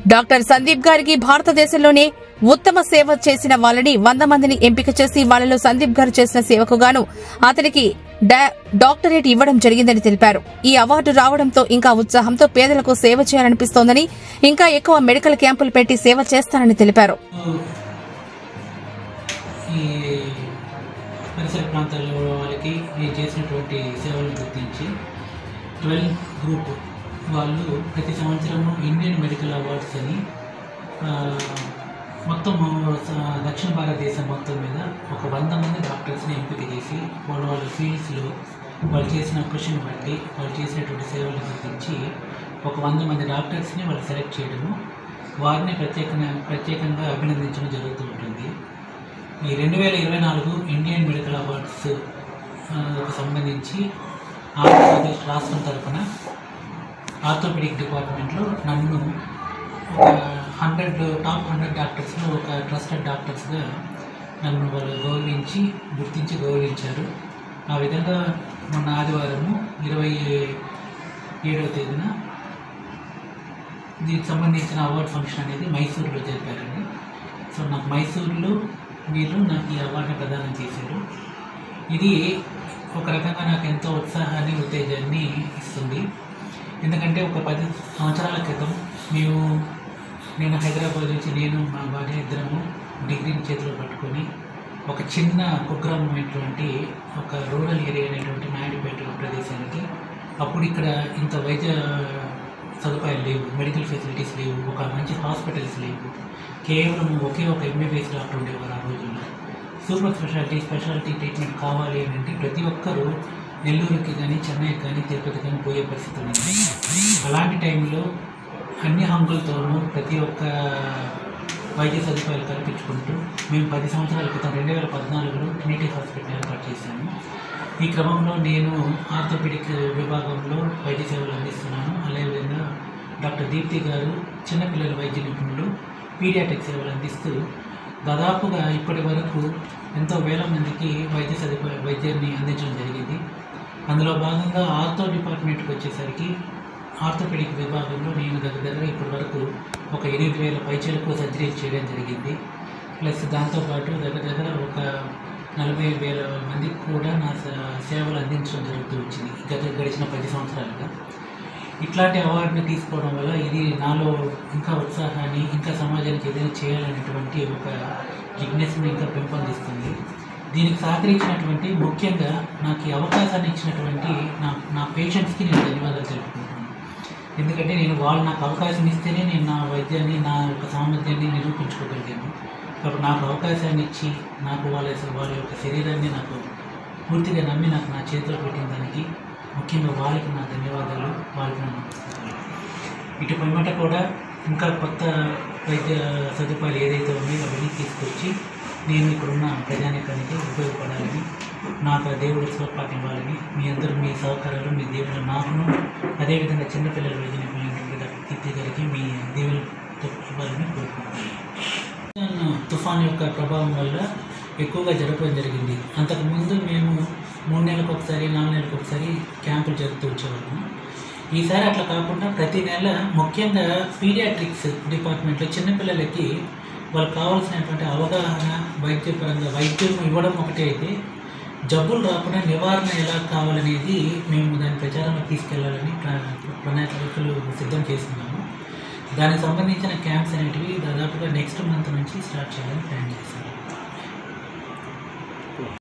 doctor Sandeep గారికి భారతదేశంలోనే ఉత్తమ సేవ చేసిన వాళ్ళని వంద మందిని ఎంపిక చేసి వాళ్ళలో సందీప్ గారు చేసిన సేవకు గాను అతనికి డా- డాక్టరేట్ ఇవ్వడం జరిగిందని తెలిపారు ఈ అవార్డు రావడంతో ఇంకా ఉత్సాహంతో పేదలకు సేవ చేయాలనిపిస్తోందని ఇంకా ఎక్కువ మెడికల్ క్యాంపులు పెట్టి సేవ చేస్తానని తెలిపారు ఈ పరిసర ప్రాంతాల్లో వాళ్ళకి నేను చేసినటువంటి సేవలను గుర్తించి ట్వెల్వ్ గ్రూప్ వాళ్ళు ప్రతి సంవత్సరము ఇండియన్ మెడికల్ అవార్డ్స్ అని ఆ, మొత్తం స- దక్షిణ భారతదేశం మొత్తం మీద ఒక వంద మంది డాక్టర్స్ని ఎంపిక చేసి వాళ్ళ వాళ్ళ ఫీల్డ్స్లో వాళ్ళు చేసిన కృషిని బట్టి వాళ్ళు చేసినటువంటి సేవలను గుర్తించి ఒక వంద మంది డాక్టర్స్ని వాళ్ళు సెలెక్ట్ చేయడము వారిని ప్రత్యేకంగా ప్రత్యేకంగా అభినందించడం జరుగుతూ ఉంటుంది ఈ రెండు వేల ఇరవై నాలుగు ఇండియన్ మెడికల్ అవార్డ్స్ ఆ, కు సంబంధించి ఆంధ్రప్రదేశ్ రాష్ట్రం తరఫున ఆర్థోపెడిక్ డిపార్ట్మెంట్లో నన్ను ఒక హండ్రెడ్ టాప్ హండ్రెడ్ డాక్టర్స్లో ఒక ట్రస్టెడ్ డాక్టర్స్గా నన్ను వాళ్ళు గౌరవించి గుర్తించి గౌరవించారు ఆ విధంగా మొన్న ఆదివారము ఇరవై ఏడవ తేదీన దీనికి సంబంధించిన అవార్డ్ ఫంక్షన్ అనేది మైసూరులో జరిపారండి సో నాకు మైసూరులో వీళ్ళు నాకు ఈ అవార్డుని ప్రదానం చేశారు ఇది ఒక రకంగా నాకు ఎంతో ఉత్సాహాన్ని ఉత్తేజాన్ని ఇస్తుంది ఎందుకంటే ఒక పది సంవత్సరాల క్రితం మేము నేను హైదరాబాద్ నుంచి నేను మా భార్య ఇద్దరము డిగ్రీని చేతిలో పట్టుకొని ఒక చిన్న కుగ్రామమైనటువంటి ఒక రూరల్ ఏరియా అనేటువంటి నాయుడుపేట ప్రదేశానికి అప్పుడు ఇక్కడ ఇంత వైద్య సదుపాయాలు లేవు మెడికల్ ఫెసిలిటీస్ లేవు ఒక మంచి హాస్పిటల్స్ లేవు కేవలం ఒకే ఒక ఎంబీబీఎస్ డాక్టర్ ఉండేవారు ఆ రోజుల్లో సూపర్ స్పెషాలిటీ స్పెషాలిటీ ట్రీట్మెంట్ కావాలి అని అంటే ప్రతి ఒక్కరూ నెల్లూరుకి కానీ చెన్నైకి కానీ తిరుపతి కానీ పోయే పరిస్థితి ఉంది అలాంటి టైంలో అన్ని హంగులతోనూ ప్రతి ఒక్క వైద్య సదుపాయాలు కల్పించుకుంటూ మేము పది సంవత్సరాల క్రితం రెండు వేల పద్నాలుగులో ట్రినిటీ హాస్పిటల్ ఏర్పాటు చేశాము ఈ క్రమంలో నేను ఆర్థోపెడిక్ విభాగంలో వైద్య సేవలు అందిస్తున్నాను అదేవిధంగా డాక్టర్ దీప్తి గారు చిన్నపిల్లల వైద్య నిపుణులు పీడియాటిక్ సేవలు అందిస్తూ దాదాపుగా ఇప్పటి వరకు ఎంతో వేల మందికి వైద్య సదుపాయ వైద్యాన్ని అందించడం జరిగింది అందులో భాగంగా ఆర్థో డిపార్ట్మెంట్కి వచ్చేసరికి ఆర్థోపెడిక్ విభాగంలో నేను దగ్గర దగ్గర ఇప్పటి వరకు ఒక ఎనిమిది వేల పైచలకు సర్జరీలు చేయడం జరిగింది ప్లస్ దాంతోపాటు దగ్గర దగ్గర ఒక నలభై వేల మందికి కూడా నా స- సేవలు అందించడం జరుగుతూ వచ్చింది గత గడిచిన పది సంవత్సరాలుగా ఇట్లాంటి అవార్డుని తీసుకోవడం వల్ల ఇది నాలో ఇంకా ఉత్సాహాన్ని ఇంకా సమాజానికి ఏదైనా చేయాలనేటువంటి ఒక జిజ్ఞాసని ఇంకా పెంపొందిస్తుంది దీనికి సహకరించినటువంటి ముఖ్యంగా నాకు ఈ అవకాశాన్ని ఇచ్చినటువంటి నా నా పేషెంట్స్కి నేను ధన్యవాదాలు తెలుపుకుంటున్నాను ఎందుకంటే నేను వాళ్ళు నాకు అవకాశం ఇస్తేనే నేను నా వైద్యాన్ని నా యొక్క సామర్థ్యాన్ని నిరూపించుకోగలిగాను కాబట్టి నాకు అవకాశాన్ని ఇచ్చి నాకు వాళ్ళ వాళ్ళ యొక్క శరీరాన్ని నాకు పూర్తిగా నమ్మి నాకు నా చేతిలో పెట్టిన దానికి ముఖ్యంగా వాళ్ళకి నా ధన్యవాదాలు వాళ్ళకి నా నమస్కారాలు ఇటు పిమ్మట కూడా ఇంకా కొత్త వైద్య సదుపాయాలు ఏదైతే ఉన్నాయో అవన్నీ తీసుకొచ్చి నేను ఇక్కడున్న ప్రజానికానికి ఉపయోగపడాలని నాకు ఆ దేవుడు స్వపాఠం ఇవ్వాలని మీ అందరూ మీ సహకారాలు మీ దేవుడు నాకును అదేవిధంగా చిన్నపిల్లల వైద్య నిపుణులైనటువంటి డాక్టర్ కీర్తి గారికి మీ దేవులతో ఇవ్వాలని కోరుకుంటున్నాను తుఫాన్ తుఫాన్ యొక్క ప్రభావం వల్ల ఎక్కువగా జరపడం జరిగింది అంతకుముందు మేము మూడు నెలలకు ఒకసారి నాలుగు నెలలకు ఒకసారి క్యాంపులు జరుపుతూ వచ్చేవాళ్ళము ఈసారి అట్లా కాకుండా ప్రతి నెల ముఖ్యంగా పీడియాట్రిక్స్ డిపార్ట్మెంట్లో చిన్నపిల్లలకి వాళ్ళకి కావాల్సినటువంటి అవగాహన వైద్యపరంగా వైద్యం ఇవ్వడం ఒకటే అయితే జబ్బులు రాకుండా నివారణ ఎలా కావాలనేది మేము దాని ప్రచారంలో తీసుకెళ్లాలని ప్ర- ప్రణాళికలు సిద్ధం చేస్తున్నాము దానికి సంబంధించిన క్యాంప్స్ అనేటివి దాదాపుగా నెక్స్ట్ మంత్ నుంచి స్టార్ట్ చేయాలని ప్లాన్ చేశాము